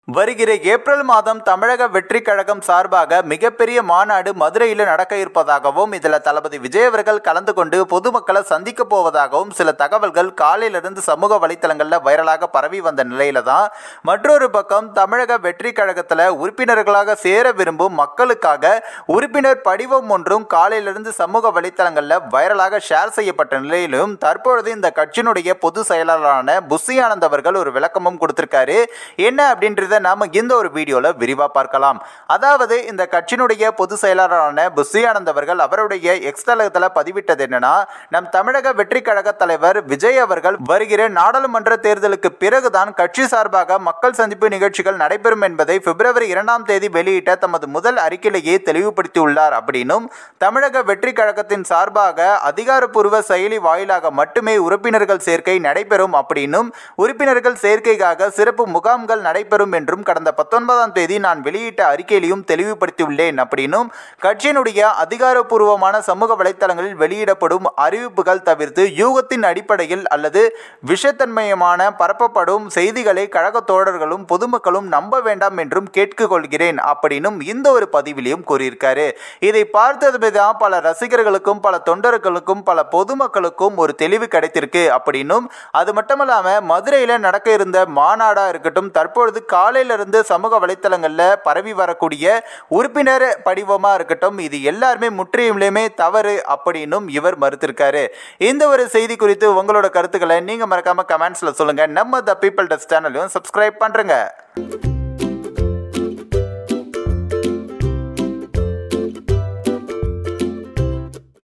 வருகிற ஏப்ரல் மாதம் தமிழக வெற்றி கழகம் சார்பாக மிகப்பெரிய மாநாடு மதுரையில் நடக்க இருப்பதாகவும் இதில் தளபதி விஜய் அவர்கள் கலந்து கொண்டு பொதுமக்களை சந்திக்க போவதாகவும் சில தகவல்கள் காலையிலிருந்து சமூக வலைத்தளங்களில் வைரலாக பரவி வந்த நிலையில தான் மற்றொரு பக்கம் தமிழக வெற்றி கழகத்தில் உறுப்பினர்களாக சேர விரும்பும் மக்களுக்காக உறுப்பினர் படிவம் ஒன்றும் காலையிலிருந்து சமூக வலைத்தளங்களில் வைரலாக ஷேர் செய்யப்பட்ட நிலையிலும் தற்பொழுது இந்த கட்சியினுடைய பொதுச் செயலாளரான புஷி ஆனந்த் அவர்கள் ஒரு விளக்கமும் கொடுத்திருக்காரு என்ன அப்படின்றத நாம இந்த ஒரு வீடியோல விரிவா பார்க்கலாம் அதாவது இந்த கட்சியினுடைய பொதுச் செயலாளரான புஷி ஆனந்த் அவர்கள் அவருடைய எக்ஸ் தளத்தில் பதிவிட்டது என்னன்னா நம் தமிழக வெற்றி கழக தலைவர் விஜய் அவர்கள் வருகிற நாடாளுமன்ற தேர்தலுக்கு பிறகுதான் கட்சி சார்பாக மக்கள் சந்திப்பு நிகழ்ச்சிகள் நடைபெறும் என்பதை பிப்ரவரி இரண்டாம் தேதி வெளியிட்ட தமது முதல் அறிக்கையிலேயே தெளிவுபடுத்தியுள்ளார் அப்படின்னும் தமிழக வெற்றி கழகத்தின் சார்பாக அதிகாரப்பூர்வ செயலி வாயிலாக மட்டுமே உறுப்பினர்கள் சேர்க்கை நடைபெறும் அப்படின்னும் உறுப்பினர்கள் சேர்க்கைக்காக சிறப்பு முகாம்கள் நடைபெறும் என்றும் கடந்த பத்தொன்பதாம் தேதி நான் வெளியிட்ட அறிக்கையிலையும் தெளிவுபடுத்தியுள்ளேன் அப்படின்னும் கட்சியினுடைய அதிகாரப்பூர்வமான சமூக வலைத்தளங்களில் வெளியிடப்படும் அறிவிப்புகள் தவிர்த்து யூகத்தின் அடிப்படையில் அல்லது விஷத்தன்மயமான பரப்பப்படும் செய்திகளை கழக தோழர்களும் பொதுமக்களும் நம்ப வேண்டாம் என்றும் கேட்டுக்கொள்கிறேன் அப்படின்னும் இந்த ஒரு பதிவிலையும் கூறியிருக்காரு இதை பார்த்தது தான் பல ரசிகர்களுக்கும் பல தொண்டர்களுக்கும் பல பொதுமக்களுக்கும் ஒரு தெளிவு கிடைத்திருக்கு அப்படின்னும் அது மட்டுமல்லாமல் மதுரையில் நடக்க இருந்த மாநாடா இருக்கட்டும் தற்பொழுது காலையிலிருந்து சமூக வலைத்தளங்களில் பரவி வரக்கூடிய உறுப்பினர் படிவமாக இருக்கட்டும் இது எல்லாருமே முற்றிலுமே தவறு அப்படின்னும் இவர் மறுத்திருக்காரு இந்த ஒரு செய்தி குறித்து உங்களோட கருத்துக்களை நீங்கள் மறக்காம கமெண்ட்ஸில் சொல்லுங்கள் நம்ம த பீப்பிள் டஸ் சேனலையும் சப்ஸ்கிரைப் பண்ணுறங்க